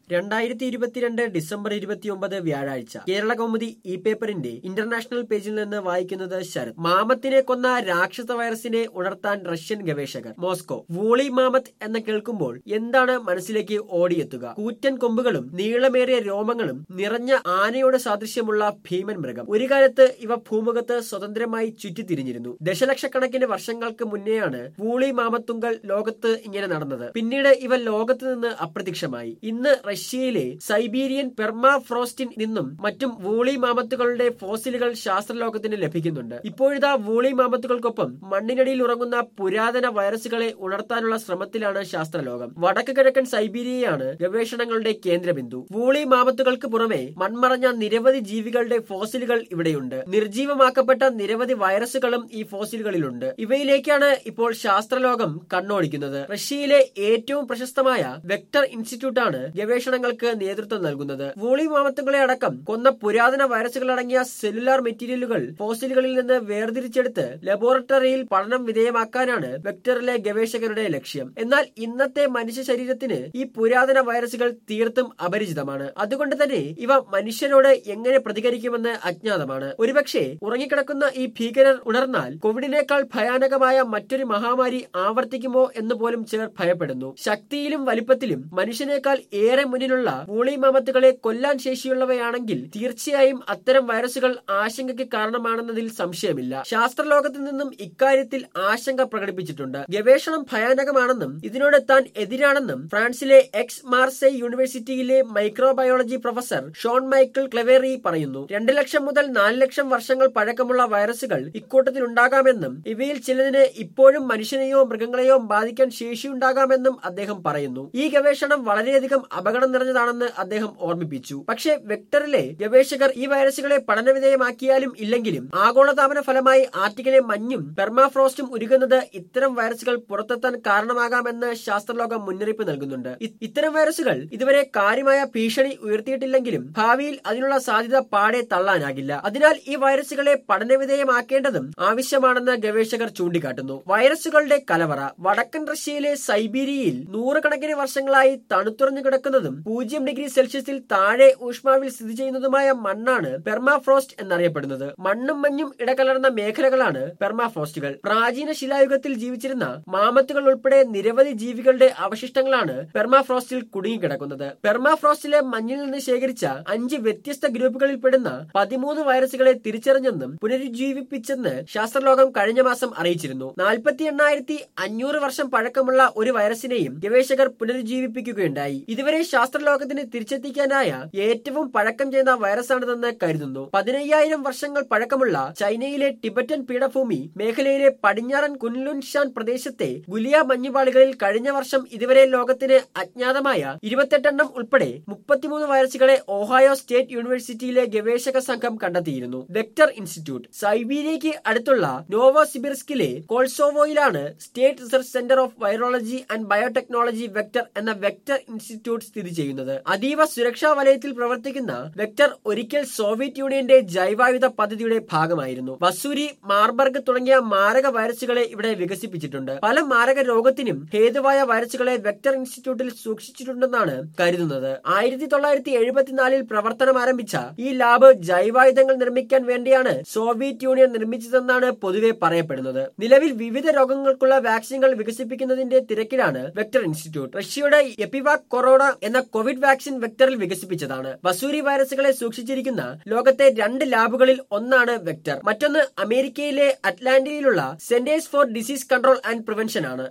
രണ്ടായിരത്തി ഇരുപത്തിരണ്ട് ഡിസംബർ ഇരുപത്തിയൊമ്പത് വ്യാഴാഴ്ച കേരള കൗമുദി ഇ പേപ്പറിന്റെ ഇന്റർനാഷണൽ പേജിൽ നിന്ന് വായിക്കുന്നത് ശരത് മാമത്തിനെ കൊന്ന രാക്ഷസ വൈറസിനെ ഉണർത്താൻ റഷ്യൻ ഗവേഷകർ മോസ്കോ വൂളി മാമത്ത് എന്ന് കേൾക്കുമ്പോൾ എന്താണ് മനസ്സിലേക്ക് ഓടിയെത്തുക കൂറ്റൻ കൊമ്പുകളും നീളമേറിയ രോമങ്ങളും നിറഞ്ഞ ആനയോട് സാദൃശ്യമുള്ള ഭീമൻ മൃഗം ഒരു കാലത്ത് ഇവ ഭൂമുഖത്ത് സ്വതന്ത്രമായി ചുറ്റിത്തിരിഞ്ഞിരുന്നു ദശലക്ഷക്കണക്കിന് വർഷങ്ങൾക്ക് മുന്നെയാണ് വൂളി മാമത്തുങ്കൾ ലോകത്ത് ഇങ്ങനെ നടന്നത് പിന്നീട് ഇവ ലോകത്ത് നിന്ന് അപ്രത്യക്ഷമായി ഇന്ന് റഷ്യയിലെ സൈബീരിയൻ പെർമാഫ്രോസ്റ്റിൻ നിന്നും മറ്റും വൂളി മാമത്തുകളുടെ ഫോസിലുകൾ ശാസ്ത്രലോകത്തിന് ലഭിക്കുന്നുണ്ട് ഇപ്പോഴിതാ വൂളി മാമത്തുകൾക്കൊപ്പം മണ്ണിനടിയിൽ ഉറങ്ങുന്ന പുരാതന വൈറസുകളെ ഉണർത്താനുള്ള ശ്രമത്തിലാണ് ശാസ്ത്രലോകം വടക്ക് കിഴക്കൻ സൈബീരിയയാണ് ഗവേഷണങ്ങളുടെ കേന്ദ്രബിന്ദു വൂളി മാമത്തുകൾക്ക് പുറമെ മൺമറഞ്ഞ നിരവധി ജീവികളുടെ ഫോസിലുകൾ ഇവിടെയുണ്ട് നിർജീവമാക്കപ്പെട്ട നിരവധി വൈറസുകളും ഈ ഫോസിലുകളിലുണ്ട് ഇവയിലേക്കാണ് ഇപ്പോൾ ശാസ്ത്രലോകം കണ്ണോടിക്കുന്നത് റഷ്യയിലെ ഏറ്റവും പ്രശസ്തമായ വെക്ടർ ഇൻസ്റ്റിറ്റ്യൂട്ട് ആണ് ഗവേഷണങ്ങൾക്ക് നേതൃത്വം നൽകുന്നത് വൂളി മാമത്തുകളെ അടക്കം കൊന്ന പുരാതന വൈറസുകൾ അടങ്ങിയ സെല്ലുലാർ മെറ്റീരിയലുകൾ ഫോസിലുകളിൽ നിന്ന് വേർതിരിച്ചെടുത്ത് ലബോറട്ടറിയിൽ പഠനം വിധേയമാക്കാനാണ് വെക്ടറിലെ ഗവേഷകരുടെ ലക്ഷ്യം എന്നാൽ ഇന്നത്തെ മനുഷ്യ ശരീരത്തിന് ഈ പുരാതന വൈറസുകൾ തീർത്തും അപരിചിതമാണ് അതുകൊണ്ട് തന്നെ ഇവ മനുഷ്യരോട് എങ്ങനെ പ്രതികരിക്കുമെന്ന് അജ്ഞാതമാണ് ഒരുപക്ഷെ ഉറങ്ങിക്കിടക്കുന്ന ഈ ഭീകരർ ഉണർന്നാൽ കോവിഡിനേക്കാൾ ഭയാനകമായ മറ്റൊരു മഹാമാരി ആവർത്തിക്കുമോ എന്ന് പോലും ചിലർ ഭയപ്പെടുന്നു ശക്തിയിലും വലിപ്പത്തിലും മനുഷ്യനേക്കാൾ ഏറെ മുന്നിലുള്ള വൂളിമാമത്തുകളെ കൊല്ലാൻ ശേഷിയുള്ളവയാണെങ്കിൽ തീർച്ചയായും അത്തരം വൈറസുകൾ ആശങ്കയ്ക്ക് കാരണമാണെന്നതിൽ സംശയമില്ല ശാസ്ത്രലോകത്ത് നിന്നും ഇക്കാര്യത്തിൽ ആശങ്ക പ്രകടിപ്പിച്ചിട്ടുണ്ട് ഗവേഷണം ഭയാനകമാണെന്നും ഇതിനോട് താൻ എതിരാണെന്നും ഫ്രാൻസിലെ എക്സ് മാർസെ യൂണിവേഴ്സിറ്റിയിലെ microbiology professor Jean Michel Claverie പറയുന്നു രണ്ട് ലക്ഷം മുതൽ നാല് ലക്ഷം വർഷങ്ങൾ പഴക്കമുള്ള വൈറസുകൾ ഇക്കൂട്ടത്തിൽ ഉണ്ടാകാമെന്നും ഇവയിൽ ചിലതിന് ഇപ്പോഴും മനുഷ്യനെയോ മൃഗങ്ങളെയോ ബാധിക്കാൻ ശേഷിയുണ്ടാകാമെന്നും അദ്ദേഹം പറയുന്നു ഈ ഗവേഷണം വളരെയധികം അപകടം നിറഞ്ഞതാണെന്ന് അദ്ദേഹം ഓർമ്മിപ്പിച്ചു പക്ഷേ വെക്ടറിലെ ഗവേഷകർ ഈ വൈറസുകളെ പഠനവിധേയമാക്കിയാലും ഇല്ലെങ്കിലും ആഗോളതാപന ഫലമായി ആർട്ടിക്കിലെ മഞ്ഞും പെർമാഫ്രോസ്റ്റും ഉരുകുന്നത് ഇത്തരം വൈറസുകൾ പുറത്തെത്താൻ കാരണമാകാമെന്ന് ശാസ്ത്രലോകം മുന്നറിയിപ്പ് നൽകുന്നുണ്ട് ഇ- ഇത്തരം വൈറസുകൾ ഇതുവരെ കാര്യമായ ഭീഷണി ഉയർത്തിയിട്ടില്ലെങ്കിലും ഭാവിയിൽ അതിനുള്ള സാധ്യത പാടെ തള്ളാനാകില്ല അതിനാൽ ഈ വൈറസുകളെ പഠനവിധേയമാക്കേണ്ടതും ആവശ്യമാണെന്ന് ഗവേഷകർ ചൂണ്ടിക്കാട്ടുന്നു വൈറസുകളുടെ കലവറ വടക്കൻ റഷ്യയിലെ സൈബീരിയയിൽ നൂറുകണക്കിന് വർഷങ്ങളായി തണുത്തുറഞ്ഞു കിടക്കുന്നതും പൂജ്യം ഡിഗ്രി സെൽഷ്യസിൽ താഴെ ഊഷ്മാവിൽ സ്ഥിതി ചെയ്യുന്നതുമായ മണ്ണാണ് പെർമാഫ്രോസ്റ്റ് എന്നറിയപ്പെടുന്നത് മണ്ണും മഞ്ഞും ഇടകലർന്ന മേഖലകളാണ് പെർമാഫ്രോസ്റ്റുകൾ പ്രാചീന ശിലായുഗത്തിൽ ജീവിച്ചിരുന്ന മാമത്തുകൾ ഉൾപ്പെടെ നിരവധി ജീവികളുടെ അവശിഷ്ടങ്ങളാണ് പെർമാഫ്രോസ്റ്റിൽ കുടുങ്ങിക്കിടക്കുന്നത് പെർമാഫ്രോസ്റ്റിലെ മഞ്ഞിൽ നിന്ന് ശേഖരിച്ച അഞ്ച് വ്യത്യസ്ത ഗ്രൂപ്പുകളിൽ പെടുന്ന പതിമൂന്ന് വൈറസുകളെ തിരിച്ചറിഞ്ഞെന്നും പുനരുജ്ജീവിപ്പിച്ചെന്ന് ശാസ്ത്രലോകം കഴിഞ്ഞ മാസം അറിയിച്ചിരുന്നു നാൽപ്പത്തി എണ്ണായിരത്തി അഞ്ഞൂറ് വർഷം പഴക്കമുള്ള ഒരു വൈറസിനെയും ഗവേഷകർ പുനരുജ്ജീവിപ്പിക്കുകയുണ്ടായി ഇതുവരെ ശാസ്ത്രലോകത്തിന് തിരിച്ചെത്തിക്കാനായ ഏറ്റവും പഴക്കം ചെയ്യുന്ന വൈറസാണിതെന്ന് കരുതുന്നു പതിനയ്യായിരം വർഷങ്ങൾ പഴക്കമുള്ള ചൈനയിലെ ടിബറ്റൻ പീഠഭൂമി മേഖലയിലെ പടിഞ്ഞാറൻ കുൻലുൻഷാൻ പ്രദേശത്തെ ഗുലിയ മഞ്ഞുപാളികളിൽ കഴിഞ്ഞ വർഷം ഇതുവരെ ലോകത്തിന് അജ്ഞാതമായ ഇരുപത്തെട്ടെണ്ണം ഉൾപ്പെടെ മുപ്പത്തിമൂന്ന് വൈറസുകളെ ഓഹായോ സ്റ്റേറ്റ് യൂണിവേഴ്സിറ്റിയിലെ ഗവേഷക സംഘം കണ്ടെത്തിയിരുന്നു വെക്ടർ ഇൻസ്റ്റിറ്റ്യൂട്ട് സൈബീരിയയ്ക്ക് അടുത്തുള്ള നോവോസിബിർസ്കിലെ കോൾസോവോയിലാണ് State Research Center of Virology and Biotechnology Vector എന്ന വെക്ടർ ഇൻസ്റ്റിറ്റ്യൂട്ട് സ്ഥിതി ചെയ്യുന്നത് അതീവ സുരക്ഷാ വലയത്തിൽ പ്രവർത്തിക്കുന്ന വെക്ടർ ഒരിക്കൽ സോവിയറ്റ് യൂണിയന്റെ ജൈവായുധ പദ്ധതിയുടെ ഭാഗമായിരുന്നു വസൂരി മാർബർഗ് തുടങ്ങിയ മാരക വൈറസുകളെ ഇവിടെ വികസിപ്പിച്ചിട്ടുണ്ട് പല മാരക രോഗത്തിനും ഹേതുവായ വൈറസുകളെ വെക്ടർ ഇൻസ്റ്റിറ്റ്യൂട്ടിൽ സൂക്ഷിച്ചിട്ടുണ്ടെന്നാണ് കരുതുന്നത് ആയിരത്തി തൊള്ളായിരത്തി എഴുപത്തിനാലിൽ പ്രവർത്തനം ആരംഭിച്ച ഈ ലാബ് ജൈവായുധങ്ങൾ നിർമ്മിക്കാൻ വേണ്ടിയാണ് സോവിയറ്റ് യൂണിയൻ നിർമ്മിച്ചതെന്നാണ് പൊതുവെ പറയപ്പെടുന്നത് നിലവിൽ വിവിധ രോഗങ്ങൾക്കുള്ള വാക്സിനുകൾ വികസിപ്പിക്കുന്നതിന്റെ തിരക്കിലാണ് വെക്ടർ ഇൻസ്റ്റിറ്റ്യൂട്ട് റഷ്യയുടെ എപ്പിവാക് കൊറോണ എന്ന കോവിഡ് വാക്സിൻ വെക്ടറിൽ വികസിപ്പിച്ചതാണ് വസൂരി വൈറസുകളെ സൂക്ഷിച്ചിരിക്കുന്ന ലോകത്തെ രണ്ട് ലാബുകളിൽ ഒന്നാണ് വെക്ടർ മറ്റൊന്ന് അമേരിക്കയിലെ അറ്റ്ലാന്റയിലുള്ള Centers for Disease Control and Prevention ആണ്